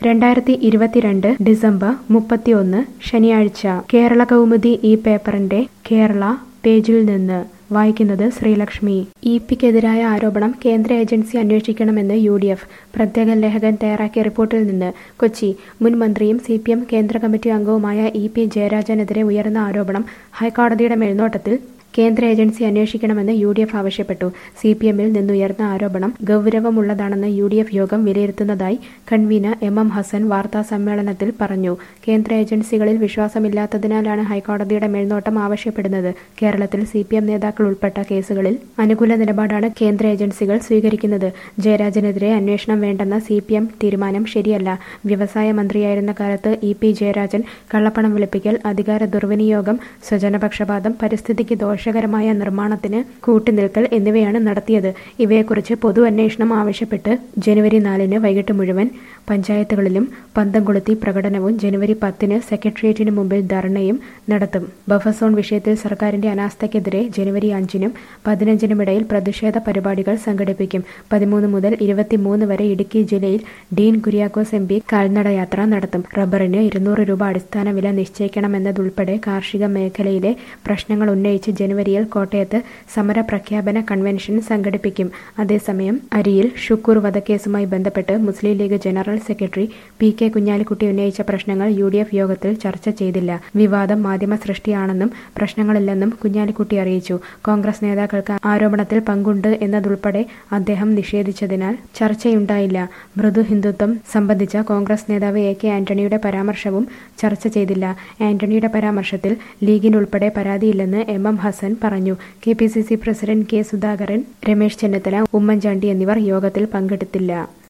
രണ്ടായിരത്തി ഇരുപത്തിരണ്ട് ഡിസംബർ മുപ്പത്തിയൊന്ന് ശനിയാഴ്ച കേരള കൗമുദി ഈ പേപ്പറിന്റെ കേരള പേജിൽ നിന്ന് വായിക്കുന്നത് ശ്രീലക്ഷ്മി ഇ പിക്കെതിരായ ആരോപണം കേന്ദ്ര ഏജൻസി അന്വേഷിക്കണമെന്ന് യു ഡി എഫ് പ്രത്യേക ലേഖകൻ തയ്യാറാക്കിയ റിപ്പോർട്ടിൽ നിന്ന് കൊച്ചി മുൻ മന്ത്രിയും സി പി എം കേന്ദ്ര കമ്മിറ്റി അംഗവുമായ ഇ പി ജയരാജനെതിരെ ഉയർന്ന ആരോപണം ഹൈക്കോടതിയുടെ മേൽനോട്ടത്തിൽ കേന്ദ്ര ഏജൻസി അന്വേഷിക്കണമെന്ന് യു ഡി എഫ് ആവശ്യപ്പെട്ടു സി പി എമ്മിൽ നിന്നുയർന്ന ആരോപണം ഗൗരവമുള്ളതാണെന്ന് യു ഡി എഫ് യോഗം വിലയിരുത്തുന്നതായി കൺവീനർ എം എം ഹസൻ വാർത്താ സമ്മേളനത്തിൽ പറഞ്ഞു കേന്ദ്ര ഏജൻസികളിൽ വിശ്വാസമില്ലാത്തതിനാലാണ് ഹൈക്കോടതിയുടെ മേൽനോട്ടം ആവശ്യപ്പെടുന്നത് കേരളത്തിൽ സി പി എം നേതാക്കൾ ഉൾപ്പെട്ട കേസുകളിൽ അനുകൂല നിലപാടാണ് കേന്ദ്ര ഏജൻസികൾ സ്വീകരിക്കുന്നത് ജയരാജനെതിരെ അന്വേഷണം വേണ്ടെന്ന സി പി എം തീരുമാനം ശരിയല്ല വ്യവസായ മന്ത്രിയായിരുന്ന കാലത്ത് ഇ പി ജയരാജൻ കള്ളപ്പണം വെളുപ്പിക്കൽ അധികാര ദുർവിനിയോഗം സ്വജനപക്ഷപാതം പരിസ്ഥിതിക്ക് ദോഷകരമായ നിർമ്മാണത്തിന് കൂട്ടുനിൽക്കൽ എന്നിവയാണ് നടത്തിയത് ഇവയെക്കുറിച്ച് പൊതു അന്വേഷണം ആവശ്യപ്പെട്ട് ജനുവരി നാലിന് വൈകിട്ട് മുഴുവൻ പഞ്ചായത്തുകളിലും പന്തം കൊളുത്തി പ്രകടനവും ജനുവരി പത്തിന് സെക്രട്ടേറിയറ്റിന് മുമ്പിൽ ധർണയും നടത്തും ബഫർ സോൺ വിഷയത്തിൽ സർക്കാരിന്റെ അനാസ്ഥയ്ക്കെതിരെ ജനുവരി അഞ്ചിനും പതിനഞ്ചിനുമിടയിൽ പ്രതിഷേധ പരിപാടികൾ സംഘടിപ്പിക്കും പതിമൂന്ന് മുതൽ ഇരുപത്തിമൂന്ന് വരെ ഇടുക്കി ജില്ലയിൽ ഡീൻ കുര്യാക്കോസ് എം പി കാൽനടയാത്ര നടത്തും റബ്ബറിന് ഇരുന്നൂറ് രൂപ അടിസ്ഥാന വില നിശ്ചയിക്കണമെന്നതുൾപ്പെടെ കാർഷിക മേഖലയിലെ പ്രശ്നങ്ങൾ ഉന്നയിച്ച് ജനുവരിയിൽ കോട്ടയത്ത് സമര പ്രഖ്യാപന കൺവെൻഷൻ സംഘടിപ്പിക്കും അതേസമയം അരിയിൽ ഷുക്കൂർ വധക്കേസുമായി ബന്ധപ്പെട്ട് Muslim League general secretary P K Kunhalikutty ഉന്നയിച്ച പ്രശ്നങ്ങൾ യു ഡി എഫ് യോഗത്തിൽ ചർച്ച ചെയ്തില്ല വിവാദം മാധ്യമ സൃഷ്ടിയാണെന്നും പ്രശ്നങ്ങളില്ലെന്നും കുഞ്ഞാലിക്കുട്ടി അറിയിച്ചു കോൺഗ്രസ് നേതാക്കൾക്ക് ആരോപണത്തിൽ പങ്കുണ്ട് എന്നതുൾപ്പെടെ അദ്ദേഹം നിഷേധിച്ചതിനാൽ ചർച്ചയുണ്ടായില്ല മൃദു ഹിന്ദുത്വം സംബന്ധിച്ച കോൺഗ്രസ് നേതാവ് എ കെ ആന്റണിയുടെ പരാമർശവും ചർച്ച ചെയ്തില്ല ആന്റണിയുടെ പരാമർശത്തിൽ ലീഗിനുൾപ്പെടെ പരാതിയില്ലെന്ന് എം എം ഹസൻ പറഞ്ഞു K P C C president K Sudhakaran Ramesh Chennithala Oommen Chandy എന്നിവർ യോഗത്തിൽ പങ്കെടുത്തില്ല